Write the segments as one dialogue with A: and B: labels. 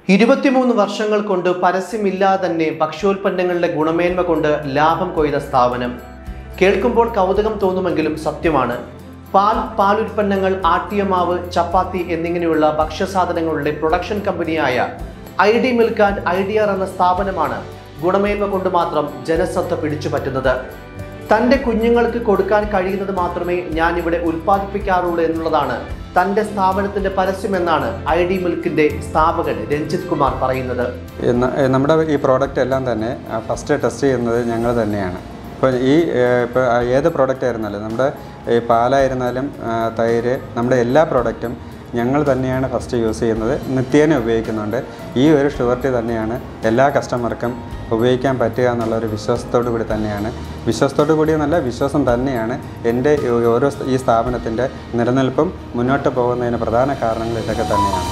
A: ഇരുപത്തിമൂന്ന് വർഷങ്ങൾ കൊണ്ട് പരസ്യമില്ലാതെ തന്നെ ഭക്ഷ്യോൽപ്പന്നങ്ങളുടെ ഗുണമേന്മ കൊണ്ട് ലാഭം കൊയ്ത സ്ഥാപനം കേൾക്കുമ്പോൾ കൗതുകം തോന്നുമെങ്കിലും സത്യമാണ് പാൽ പാലുൽപ്പന്നങ്ങൾ ആട്ടിയ മാവ് ചപ്പാത്തി എന്നിങ്ങനെയുള്ള ഭക്ഷ്യസാധനങ്ങളുടെ പ്രൊഡക്ഷൻ കമ്പനിയായ ഐ ഡി മിൽക്ക് ആൻഡ് ഐഡിയർ എന്ന സ്ഥാപനമാണ് ഗുണമേന്മ കൊണ്ട് മാത്രം ജനശ്രദ്ധ പിടിച്ചു പറ്റുന്നത് തൻ്റെ കുഞ്ഞുങ്ങൾക്ക് കൊടുക്കാൻ കഴിയുന്നത് മാത്രമേ ഞാൻ ഇവിടെ ഉൽപ്പാദിപ്പിക്കാറുള്ളൂ എന്നുള്ളതാണ് തൻ്റെ സ്ഥാപനത്തിന്റെ പരസ്യമെന്നാണ് ഐ ഡി മിൽക്കിന്റെ സ്ഥാപകൻ രഞ്ജിത് കുമാർ പറയുന്നത്
B: ഇന്ന് നമ്മുടെ ഈ പ്രോഡക്റ്റ് എല്ലാം തന്നെ ഫസ്റ്റ് ടെസ്റ്റ് ചെയ്യുന്നത് ഞങ്ങൾ തന്നെയാണ് ഇപ്പോൾ ഈ ഇപ്പോൾ ഏത് പ്രോഡക്റ്റ് ആയിരുന്നാലും നമ്മുടെ ഈ പാലായിരുന്നാലും ആ, തൈര് നമ്മുടെ എല്ലാ പ്രോഡക്റ്റും ഞങ്ങൾ തന്നെയാണ് ഫസ്റ്റ് യൂസ് ചെയ്യുന്നത് നിത്യേന ഉപയോഗിക്കുന്നുണ്ട് ഈ ഒരു ഷുവർട്ടി തന്നെയാണ് എല്ലാ കസ്റ്റമർക്കും ഉപയോഗിക്കാൻ പറ്റുക എന്നുള്ള ഒരു വിശ്വാസത്തോടു കൂടി തന്നെയാണ് വിശ്വാസത്തോടു കൂടി എന്നല്ല വിശ്വാസം തന്നെയാണ് എൻ്റെ ഈ ഓരോ സ് ഈ സ്ഥാപനത്തിൻ്റെ നിലനിൽപ്പും മുന്നോട്ട് പോകുന്നതിന് പ്രധാന കാരണങ്ങൾ ഇതൊക്കെ തന്നെയാണ്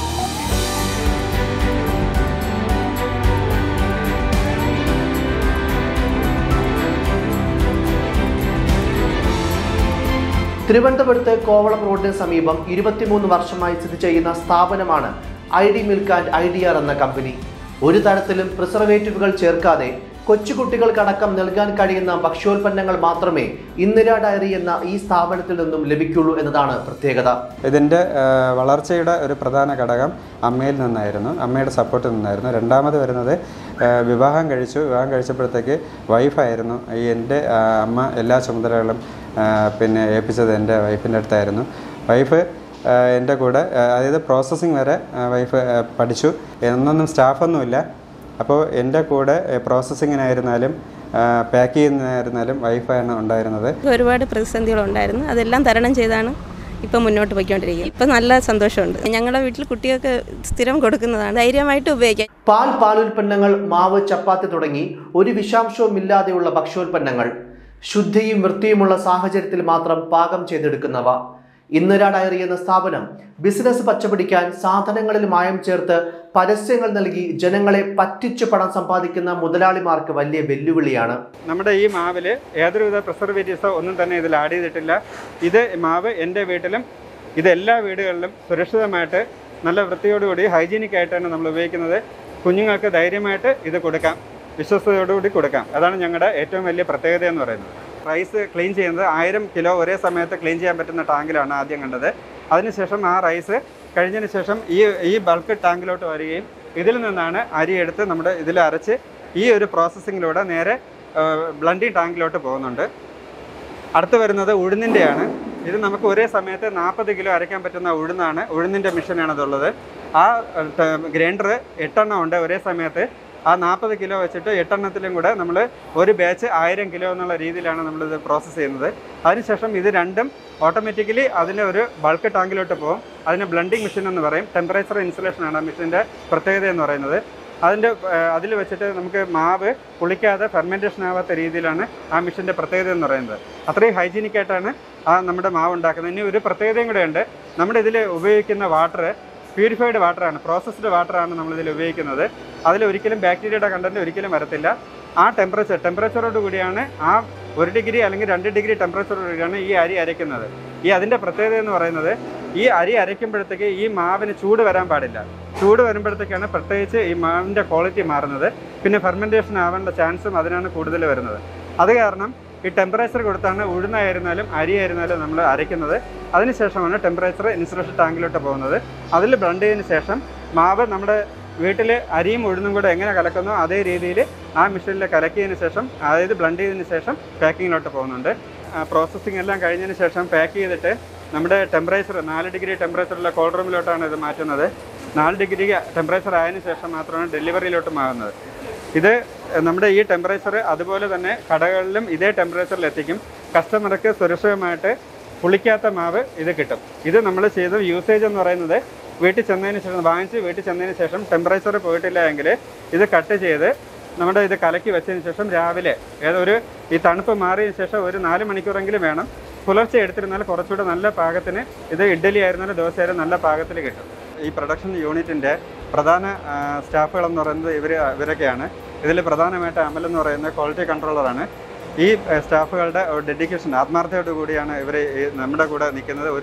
A: തിരുവനന്തപുരത്ത് കോവളം റോഡിന് സമീപം ഇരുപത്തിമൂന്ന് വർഷമായി സ്ഥിതി ചെയ്യുന്ന സ്ഥാപനമാണ് ഐ ഡി മിൽക്ക് ആൻഡ് ഐഡിയർ എന്ന കമ്പനി ഒരു തരത്തിലും പ്രിസർവേറ്റീവുകൾ ചേർക്കാതെ കൊച്ചുകുട്ടികൾക്കടക്കം നൽകാൻ കഴിയുന്ന ഭക്ഷ്യോൽപ്പന്നങ്ങൾ മാത്രമേ ഇന്ദിര ഡയറി എന്ന ഈ സ്ഥാപനത്തിൽ നിന്നും ലഭിക്കുള്ളൂ എന്നതാണ് പ്രത്യേകത
B: ഇതിൻ്റെ ആ, വളർച്ചയുടെ ഒരു പ്രധാന ഘടകം അമ്മയിൽ നിന്നായിരുന്നു അമ്മയുടെ സപ്പോർട്ടിൽ നിന്നായിരുന്നു രണ്ടാമത് വരുന്നത് ആ, വിവാഹം കഴിച്ചു വിവാഹം കഴിച്ചപ്പോഴത്തേക്ക് വൈഫായിരുന്നു ഈ എൻ്റെ ആ, അമ്മ എല്ലാ ചുമതലകളും ആ, പിന്നെ ഏൽപ്പിച്ചത് എൻ്റെ വൈഫിൻ്റെ അടുത്തായിരുന്നു വൈഫ് ആ, എൻ്റെ കൂടെ ആ, അതായത് പ്രോസസ്സിങ് വരെ ആ, വൈഫ് ആ, പഠിച്ചു എന്നൊന്നും സ്റ്റാഫൊന്നുമില്ല അപ്പോൾ എൻ്റെ കൂടെ പ്രോസസ്സിങ്ങിനായിരുന്നാലും പാക്ക് ചെയ്യുന്നതിനായിരുന്നാലും വൈഫാണ് ഉണ്ടായിരുന്നത്
C: ഒരുപാട് പ്രതിസന്ധികളുണ്ടായിരുന്നു അതെല്ലാം തരണം ചെയ്താണ് ഇപ്പം മുന്നോട്ട് പോയിക്കൊണ്ടിരിക്കുന്നത് ഇപ്പം നല്ല സന്തോഷമുണ്ട് ഞങ്ങളുടെ വീട്ടിൽ കുട്ടികൾക്ക് സ്ഥിരം കൊടുക്കുന്നതാണ് ധൈര്യമായിട്ട് ഉപയോഗിക്കാം
A: പാൽ പാലുൽപ്പന്നങ്ങൾ മാവ് ചപ്പാത്തി തുടങ്ങി ഒരു വിഷാംശവും ഇല്ലാതെയുള്ള ഭക്ഷ്യോൽപ്പന്നങ്ങൾ ശുദ്ധിയും വൃത്തിയുമുള്ള സാഹചര്യത്തിൽ മാത്രം പാകം ചെയ്തെടുക്കുന്നവ ഇന്ദിര ഡയറി എന്ന സ്ഥാപനം ബിസിനസ് പച്ചപിടിക്കാൻ സാധനങ്ങളിൽ മായം ചേർത്ത് പരസ്യങ്ങൾ നൽകി ജനങ്ങളെ പറ്റിച്ചു പണം സമ്പാദിക്കുന്ന മുതലാളിമാർക്ക് വലിയ വെല്ലുവിളിയാണ്
B: നമ്മുടെ ഈ മാവിൽ യാതൊരുവിധ പ്രിസർവേറ്റീവ്സോ ഒന്നും തന്നെ ഇതിൽ ആഡ് ചെയ്തിട്ടില്ല ഇത് മാവ് എൻ്റെ വീട്ടിലും ഇത് എല്ലാ വീടുകളിലും സുരക്ഷിതമായിട്ട് നല്ല വൃത്തിയോടുകൂടി ഹൈജീനിക് ആയിട്ടാണ് നമ്മൾ ഉപയോഗിക്കുന്നത് കുഞ്ഞുങ്ങൾക്ക് ധൈര്യമായിട്ട് ഇത് കൊടുക്കാം വിശ്വസ്തയോടുകൂടി കൊടുക്കാം അതാണ് ഞങ്ങളുടെ ഏറ്റവും വലിയ പ്രത്യേകത എന്ന് പറയുന്നത് റൈസ് ക്ലീൻ ചെയ്യുന്നത് ആയിരം കിലോ ഒരേ സമയത്ത് ക്ലീൻ ചെയ്യാൻ പറ്റുന്ന ടാങ്കിലാണ് ആദ്യം കണ്ടത് അതിനുശേഷം ആ റൈസ് കഴിഞ്ഞതിന് ശേഷം ഈ ഈ ബൾക്ക് ടാങ്കിലോട്ട് വരികയും ഇതിൽ നിന്നാണ് അരി എടുത്ത് നമ്മുടെ ഇതിൽ അരച്ച് ഈ ഒരു പ്രോസസ്സിങ്ങിലൂടെ നേരെ ബ്ലണ്ടിങ് ടാങ്കിലോട്ട് പോകുന്നുണ്ട് അടുത്ത് വരുന്നത് ഉഴുന്നിൻ്റെയാണ് ഇത് നമുക്ക് ഒരേ സമയത്ത് നാൽപ്പത് കിലോ അരയ്ക്കാൻ പറ്റുന്ന ഉഴുന്നാണ് ഉഴുന്നിൻ്റെ മെഷീനാണ് ഇതുള്ളത് ആ ഗ്രൈൻഡർ എട്ടെണ്ണം ഉണ്ട് ഒരേ സമയത്ത് ആ നാൽപ്പത് കിലോ വെച്ചിട്ട് എട്ടെണ്ണത്തിലും കൂടെ നമ്മൾ ഒരു ബാച്ച് ആയിരം കിലോ എന്നുള്ള രീതിയിലാണ് നമ്മളിത് പ്രോസസ്സ് ചെയ്യുന്നത് അതിനുശേഷം ഇത് രണ്ടും ഓട്ടോമാറ്റിക്കലി അതിൻ്റെ ഒരു ബൾക്ക് ടാങ്കിലോട്ട് പോകും അതിന് ബ്ലണ്ടിങ് മെഷീൻ എന്ന് പറയും ടെമ്പറേച്ചർ ഇൻസുലേഷൻ ആണ് ആ മെഷീൻ്റെ പ്രത്യേകത എന്ന് പറയുന്നത് അതിൻ്റെ അതിൽ വെച്ചിട്ട് നമുക്ക് മാവ് പുളിക്കാതെ ഫെർമെൻറ്റേഷൻ ആവാത്ത രീതിയിലാണ് ആ മെഷീൻ്റെ പ്രത്യേകത എന്ന് പറയുന്നത് അത്രയും ഹൈജീനിക് ആയിട്ടാണ് ആ നമ്മുടെ മാവ് ഉണ്ടാക്കുന്നത് ഇനി ഒരു പ്രത്യേകതയും കൂടെ ഉണ്ട് നമ്മുടെ ഇതിൽ ഉപയോഗിക്കുന്ന വാട്ടർ പ്യൂരിഫൈഡ് വാട്ടറാണ് പ്രോസസ്ഡ് വാട്ടറാണ് നമ്മളിതിൽ ഉപയോഗിക്കുന്നത് അതിൽ ഒരിക്കലും ബാക്ടീരിയയുടെ കണ്ടന്റ് ഒരിക്കലും വരത്തില്ല ആ ടെമ്പറേച്ചർ ടെമ്പറേച്ചറോട് കൂടിയാണ് ആ ഒരു ഡിഗ്രി അല്ലെങ്കിൽ രണ്ട് ഡിഗ്രി ടെമ്പറേച്ചറോട് കൂടിയാണ് ഈ അരി അരയ്ക്കുന്നത് ഈ അതിൻ്റെ പ്രത്യേകത എന്ന് പറയുന്നത് ഈ അരി അരയ്ക്കുമ്പോഴത്തേക്ക് ഈ മാവിന് ചൂട് വരാൻ പാടില്ല ചൂട് വരുമ്പോഴത്തേക്കാണ് പ്രത്യേകിച്ച് ഈ മാവിൻ്റെ ക്വാളിറ്റി മാറുന്നത് പിന്നെ ഫെർമെൻറ്റേഷൻ ആവേണ്ട ചാൻസും അതിനാണ് കൂടുതൽ വരുന്നത് അത് കാരണം ഈ ടെമ്പറേച്ചർ കൊടുത്താണ് ഉഴുന്നായിരുന്നാലും അരി ആയിരുന്നാലും നമ്മൾ അരയ്ക്കുന്നത് അതിനുശേഷമാണ് ടെമ്പറേച്ചർ ഇൻസുലേഷൻ ടാങ്കിലോട്ട് പോകുന്നത് അതിൽ ബ്ലണ്ട് ചെയ്തതിന് ശേഷം മാവ് നമ്മുടെ വീട്ടിൽ അരിയും ഉഴുന്നും കൂടെ എങ്ങനെ കലക്കുന്നോ അതേ രീതിയിൽ ആ മെഷീനിൽ കലക്കിയതിന് ശേഷം അതായത് ബ്ലണ്ട് ചെയ്തതിന് ശേഷം പാക്കിങ്ങിലോട്ട് പോകുന്നുണ്ട് പ്രോസസ്സിംഗ് എല്ലാം കഴിഞ്ഞതിന് ശേഷം പാക്ക് ചെയ്തിട്ട് നമ്മുടെ ടെമ്പറേച്ചർ നാല് ഡിഗ്രി ടെമ്പറേച്ചറുള്ള കോൾഡ് റൂമിലോട്ടാണ് ഇത് മാറ്റുന്നത് നാല് ഡിഗ്രി ടെമ്പറേച്ചർ ആയതിനു ശേഷം മാത്രമാണ് ഡെലിവറിയിലോട്ട് മാറുന്നത് ഇത് നമ്മുടെ ഈ ടെമ്പറേച്ചർ അതുപോലെ തന്നെ കടകളിലും ഇതേ ടെമ്പറേച്ചറിൽ എത്തിക്കും കസ്റ്റമർക്ക് സുരക്ഷിതമായിട്ട് പുളിക്കാത്ത മാവ് ഇത് കിട്ടും ഇത് നമ്മൾ ചെയ്ത യൂസേജ് എന്ന് പറയുന്നത് വീട്ടിൽ ചെന്നതിന് ശേഷം വാങ്ങിച്ച് വീട്ടിൽ ചെന്നതിന് ശേഷം ടെമ്പറേച്ചർ പോയിട്ടില്ല എങ്കിൽ ഇത് കട്ട് ചെയ്ത് നമ്മുടെ ഇത് കലക്കി വെച്ചതിന് ശേഷം രാവിലെ ഏതൊരു ഈ തണുപ്പ് മാറിയതിന് ശേഷം ഒരു നാല് മണിക്കൂറെങ്കിലും വേണം പുലർച്ചെ എടുത്തിരുന്നാൽ കുറച്ചുകൂടെ നല്ല പാകത്തിന് ഇത് ഇഡ്ഡലി ആയിരുന്നാലും ദോശ ആയാലും നല്ല പാകത്തിൽ കിട്ടും ഈ പ്രൊഡക്ഷൻ യൂണിറ്റിൻ്റെ പ്രധാന ആ, സ്റ്റാഫുകൾ എന്ന് പറയുന്നത് ഇവർ ഇവരൊക്കെയാണ് ഇതിൽ പ്രധാനമായിട്ട് അമൽ എന്ന് പറയുന്ന ക്വാളിറ്റി കൺട്രോളറാണ് ഈ ഏഹ്, സ്റ്റാഫുകളുടെ ഡെഡിക്കേഷൻ ആത്മാർത്ഥയോട് കൂടിയാണ് ഇവർ നമ്മുടെ കൂടെ നിൽക്കുന്നത് ഒരു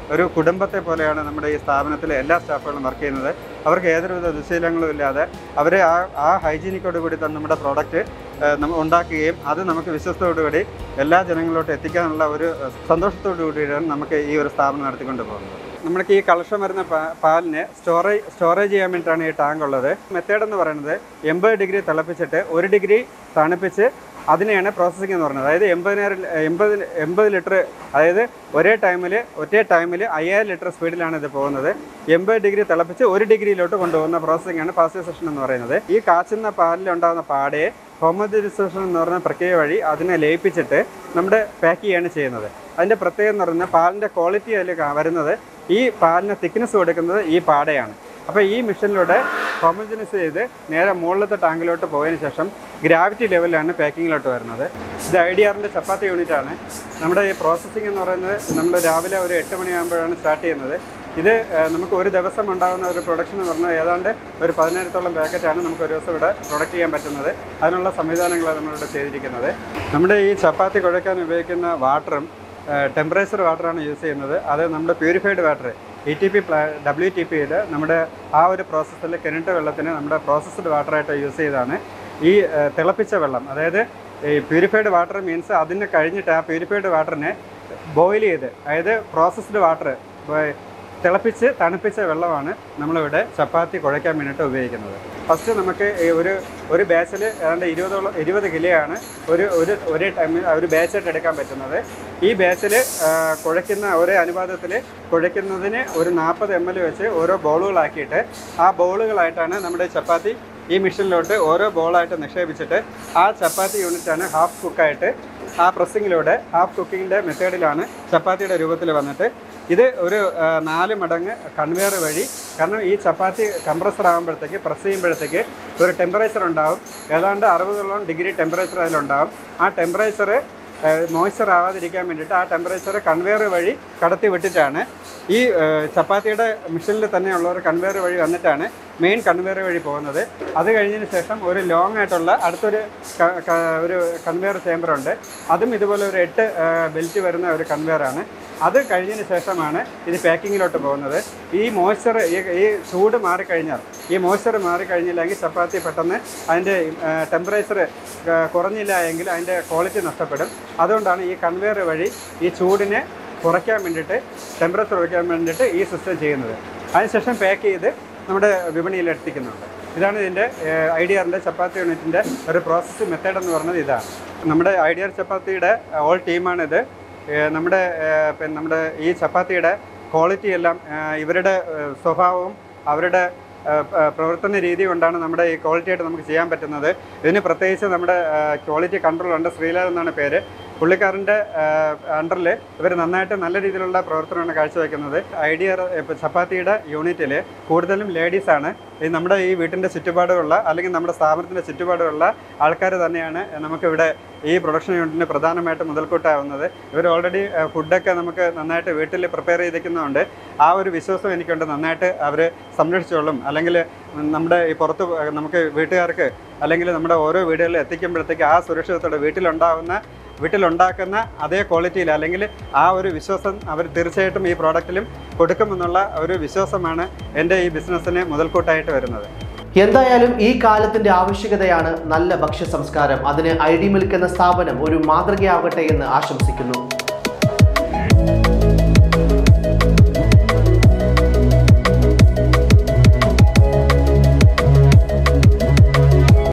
B: ഒരു കുടുംബത്തെ പോലെയാണ് നമ്മുടെ ഈ സ്ഥാപനത്തിലെ എല്ലാ സ്റ്റാഫുകളും വർക്ക് ചെയ്യുന്നത് അവർക്ക് ഏതൊരുവിധ ദുശീലങ്ങളും ഇല്ലാതെ അവരെ ആ ആ ഹൈജീനിക്കോട് കൂടി തന്നെ നമ്മുടെ പ്രോഡക്റ്റ് നമ്മൾ ഉണ്ടാക്കുകയും അത് നമുക്ക് വിശ്വസ്തയോടുകൂടി എല്ലാ ജനങ്ങളിലോട്ട് എത്തിക്കാനുള്ള ഒരു ഏഹ്, സന്തോഷത്തോടു കൂടിയാണ് നമുക്ക് ഈ ഒരു സ്ഥാപനം നടത്തിക്കൊണ്ട് പോകുന്നത് നമ്മൾക്ക് ഈ കളക്ഷൻ വരുന്ന പാ- പാലിന് സ്റ്റോറേജ് സ്റ്റോറേജ് ചെയ്യാൻ വേണ്ടിയിട്ടാണ് ഈ ടാങ്ക് ഉള്ളത് മെത്തേഡ് എന്ന് പറയുന്നത് എൺപത് ഡിഗ്രി തിളപ്പിച്ചിട്ട് ഒരു ഡിഗ്രി തണുപ്പിച്ച് അതിനെയാണ് പ്രോസസ്സിംഗ് എന്ന് പറയുന്നത് അതായത് എൺപതിനായിരം എൺപത് എൺപത് ലിറ്റർ അതായത് ഒരേ ടൈമിൽ ഒറ്റേ ടൈമിൽ അയ്യായിരം ലിറ്റർ സ്പീഡിലാണ് ഇത് പോകുന്നത് എൺപത് ഡിഗ്രി തിളപ്പിച്ച് ഒരു ഡിഗ്രിയിലോട്ട് കൊണ്ടുപോകുന്ന പ്രോസസ്സിംഗ് ആണ് പാസ്റ്റൈസേഷൻ എന്ന് പറയുന്നത് ഈ കാച്ചുന്ന പാലിൽ ഉണ്ടാകുന്ന പാടയെ ഹോമോജൈസേഷൻ എന്ന് പറയുന്ന പ്രക്രിയ വഴി അതിനെ ലയിപ്പിച്ചിട്ട് നമ്മുടെ പാക്ക് ചെയ്യാണ് ചെയ്യുന്നത് അതിൻ്റെ പ്രത്യേകത എന്ന് പറയുന്നത് പാലിൻ്റെ ക്വാളിറ്റി അതിൽ കാ- വരുന്നത് ഈ പാലിന് തിക്നെസ് കൊടുക്കുന്നത് ഈ പാടയാണ് അപ്പോൾ ഈ മെഷീനിലൂടെ ഹോമോജനൈസ് ചെയ്ത് നേരെ മുകളിലത്തെ ടാങ്കിലോട്ട് പോയതിന് ശേഷം ഗ്രാവിറ്റി ലെവലിലാണ് പാക്കിങ്ങിലോട്ട് വരുന്നത് ഇത് ഐ ഡി ആറിൻ്റെ ചപ്പാത്തി യൂണിറ്റ് ആണ് നമ്മുടെ ഈ പ്രോസസ്സിംഗ് എന്ന് പറയുന്നത് നമ്മൾ രാവിലെ ഒരു എട്ട് മണിയാകുമ്പോഴാണ് സ്റ്റാർട്ട് ചെയ്യുന്നത് ഇത് ഏഹ്, നമുക്ക് ഒരു ദിവസം ഉണ്ടാകുന്ന ഒരു പ്രൊഡക്ഷൻ എന്ന് പറഞ്ഞാൽ ഏതാണ്ട് ഒരു പതിനായിരത്തോളം പാക്കറ്റാണ് നമുക്ക് ഒരു ദിവസം ഇവിടെ പ്രൊഡക്റ്റ് ചെയ്യാൻ പറ്റുന്നത് അതിനുള്ള സംവിധാനങ്ങളാണ് നമ്മളിവിടെ ചെയ്തിരിക്കുന്നത് നമ്മുടെ ഈ ചപ്പാത്തി കുഴയ്ക്കാൻ ഉപയോഗിക്കുന്ന വാട്ടറും ടെമ്പറേച്ചർ വാട്ടറാണ് യൂസ് ചെയ്യുന്നത് അത് നമ്മുടെ purified water E T P W T പിയിൽ നമ്മുടെ ആ ഒരു പ്രോസസ്സിൽ കിണറ്റ് വെള്ളത്തിന് നമ്മുടെ പ്രോസസ്ഡ് വാട്ടറായിട്ട് യൂസ് ചെയ്താണ് ഈ ഏഹ്, തിളപ്പിച്ച വെള്ളം അതായത് ഈ പ്യൂരിഫൈഡ് വാട്ടർ മീൻസ് അതിന് കഴിഞ്ഞിട്ട് ആ പ്യൂരിഫൈഡ് വാട്ടറിനെ ബോയിൽ ചെയ്ത് അതായത് പ്രോസസ്ഡ് വാട്ടർ തിളപ്പിച്ച് തണുപ്പിച്ച വെള്ളമാണ് നമ്മളിവിടെ ചപ്പാത്തി കുഴയ്ക്കാൻ വേണ്ടിയിട്ട് ഉപയോഗിക്കുന്നത് ഫസ്റ്റ് നമുക്ക് ഈ ഒരു ഒരു ബാച്ചിൽ ഏതാണ്ട് ഇരുപതോളം ഇരുപത് കിലോയാണ് ഒരു ഒരു ഒരേ ടൈമിൽ ഒരു ബാച്ചായിട്ട് എടുക്കാൻ പറ്റുന്നത് ഈ ബാച്ചിൽ കുഴയ്ക്കുന്ന ഒരേ അനുപാതത്തിൽ കുഴയ്ക്കുന്നതിന് ഒരു നാൽപ്പത് എം എൽ വെച്ച് ഓരോ ബോളുകളാക്കിയിട്ട് ആ ബോളുകളായിട്ടാണ് നമ്മുടെ ചപ്പാത്തി ഈ മെഷീനിലോട്ട് ഓരോ ബോളായിട്ട് നിക്ഷേപിച്ചിട്ട് ആ ചപ്പാത്തി യൂണിറ്റാണ് ഹാഫ് കുക്കായിട്ട് ആ പ്രസ്സിങ്ങിലൂടെ ഹാഫ് കുക്കിങ്ങിൻ്റെ മെത്തേഡിലാണ് ചപ്പാത്തിയുടെ രൂപത്തിൽ വന്നിട്ട് ഇത് ഒരു ആ, നാല് മടങ്ങ് കൺവെയർ വഴി കാരണം ഈ ചപ്പാത്തി കംപ്രസർ ആകുമ്പോഴത്തേക്ക് പ്രസ് ചെയ്യുമ്പോഴത്തേക്ക് ഒരു ടെമ്പറേച്ചർ ഉണ്ടാവും ഏതാണ്ട് അറുപതോളം ഡിഗ്രി ടെമ്പറേച്ചർ അതിലുണ്ടാവും ആ ടെമ്പറേച്ചർ മോയ്സ്ചർ ആവാതിരിക്കാൻ വേണ്ടിയിട്ട് ആ ടെമ്പറേച്ചർ കൺവെയർ വഴി കടത്തി വിട്ടിട്ടാണ് ഈ ഏഹ്, ചപ്പാത്തിയുടെ മെഷീനിൽ തന്നെയുള്ള ഒരു കൺവെയർ വഴി വന്നിട്ടാണ് മെയിൻ കൺവെയർ വഴി പോകുന്നത് അത് കഴിഞ്ഞതിന് ശേഷം ഒരു ലോങ് ആയിട്ടുള്ള അടുത്തൊരു ക- ക- ഒരു കൺവെയർ ചേമ്പറുണ്ട് അതും ഇതുപോലെ ഒരു എട്ട് ബെൽറ്റ് വരുന്ന ഒരു കൺവെയറാണ് അത് കഴിഞ്ഞതിന് ശേഷമാണ് ഇത് പാക്കിങ്ങിലോട്ട് പോകുന്നത് ഈ മോയ്സ്ചർ ഈ ഈ ചൂട് മാറിക്കഴിഞ്ഞാൽ ഈ മോയ്സ്ചർ മാറിക്കഴിഞ്ഞില്ലെങ്കിൽ ചപ്പാത്തി പെട്ടെന്ന് അതിൻ്റെ ടെമ്പറേച്ചർ കുറഞ്ഞില്ല എങ്കിൽ അതിൻ്റെ ക്വാളിറ്റി നഷ്ടപ്പെടും അതുകൊണ്ടാണ് ഈ കൺവെയർ വഴി ഈ ചൂടിനെ കുറയ്ക്കാൻ വേണ്ടിയിട്ട് ടെമ്പറേച്ചർ കുറയ്ക്കാൻ വേണ്ടിയിട്ട് ഈ സിസ്റ്റം ചെയ്യുന്നത് അതിനുശേഷം പാക്ക് ചെയ്ത് നമ്മുടെ വിപണിയിൽ എത്തിക്കുന്നുണ്ട് ഇതാണ് ഇതിൻ്റെ ഐ ഡി ആറിൻ്റെ ചപ്പാത്തി യൂണിറ്റിൻ്റെ ഒരു പ്രോസസ്സ് മെത്തേഡ് എന്ന് പറയുന്നത് ഇതാണ് നമ്മുടെ ഐ ഡി ആർ ചപ്പാത്തിയുടെ ഓൾ ടീമാണിത് ഏഹ് നമ്മുടെ ഏഹ് പിന്നെ നമ്മുടെ ഈ ചപ്പാത്തിയുടെ ക്വാളിറ്റി എല്ലാം ഏഹ് ഇവരുടെ ഏഹ് സ്വഭാവവും അവരുടെ ഏഹ് പ- പ്രവർത്തന രീതി കൊണ്ടാണ് നമ്മുടെ ഈ ക്വാളിറ്റി ആയിട്ട് നമുക്ക് ചെയ്യാൻ പറ്റുന്നത് ഇതിന് പ്രത്യേകിച്ച് നമ്മുടെ ക്വാളിറ്റി കൺട്രോൾ ഉണ്ട് ശ്രീലാൽ എന്നാണ് പേര് പുള്ളിക്കാരൻ്റെ അണ്ടറിൽ ഇവർ നന്നായിട്ട് നല്ല രീതിയിലുള്ള പ്രവർത്തനമാണ് കാഴ്ചവെക്കുന്നത് ഐഡിയ ചപ്പാത്തിയുടെ യൂണിറ്റിൽ കൂടുതലും ലേഡീസാണ് ഈ നമ്മുടെ ഈ വീട്ടിൻ്റെ ചുറ്റുപാടുമുള്ള അല്ലെങ്കിൽ നമ്മുടെ സ്ഥാപനത്തിൻ്റെ ചുറ്റുപാടുമുള്ള ആൾക്കാർ തന്നെയാണ് നമുക്കിവിടെ ഈ പ്രൊഡക്ഷൻ യൂണിറ്റിന് പ്രധാനമായിട്ട് മുതൽക്കൂട്ടാവുന്നത് ഇവർ ഓൾറെഡി ഫുഡൊക്കെ നമുക്ക് നന്നായിട്ട് വീട്ടിൽ പ്രിപ്പയർ ചെയ്തിരിക്കുന്നതുകൊണ്ട് ആ ഒരു വിശ്വാസം എനിക്കുണ്ട് നന്നായിട്ട് അവർ സംരക്ഷിച്ചോളും അല്ലെങ്കിൽ നമ്മുടെ ഈ പുറത്ത് നമുക്ക് വീട്ടുകാർക്ക് അല്ലെങ്കിൽ നമ്മുടെ ഓരോ വീടുകളിൽ എത്തിക്കുമ്പോഴത്തേക്ക് ആ സുരക്ഷിതത്തോടെ വീട്ടിലുണ്ടാവുന്ന വീട്ടിലുണ്ടാക്കുന്ന അതേ ക്വാളിറ്റിയിൽ അല്ലെങ്കിൽ ആ ഒരു വിശ്വാസം അവർ തീർച്ചയായിട്ടും ഈ പ്രോഡക്റ്റിലും കൊടുക്കുമെന്നുള്ള ഒരു വിശ്വാസമാണ് എൻ്റെ ഈ ബിസിനസ്സിന് മുതൽക്കൂട്ടായിട്ട് വരുന്നത്
A: എന്തായാലും ഈ കാലത്തിന്റെ ആവശ്യകതയാണ് നല്ല ഭക്ഷ്യ സംസ്കാരം അതിന് ഐ ഡി മിൽക്ക് എന്ന സ്ഥാപനം ഒരു മാതൃകയാവട്ടെ എന്ന് ആശംസിക്കുന്നു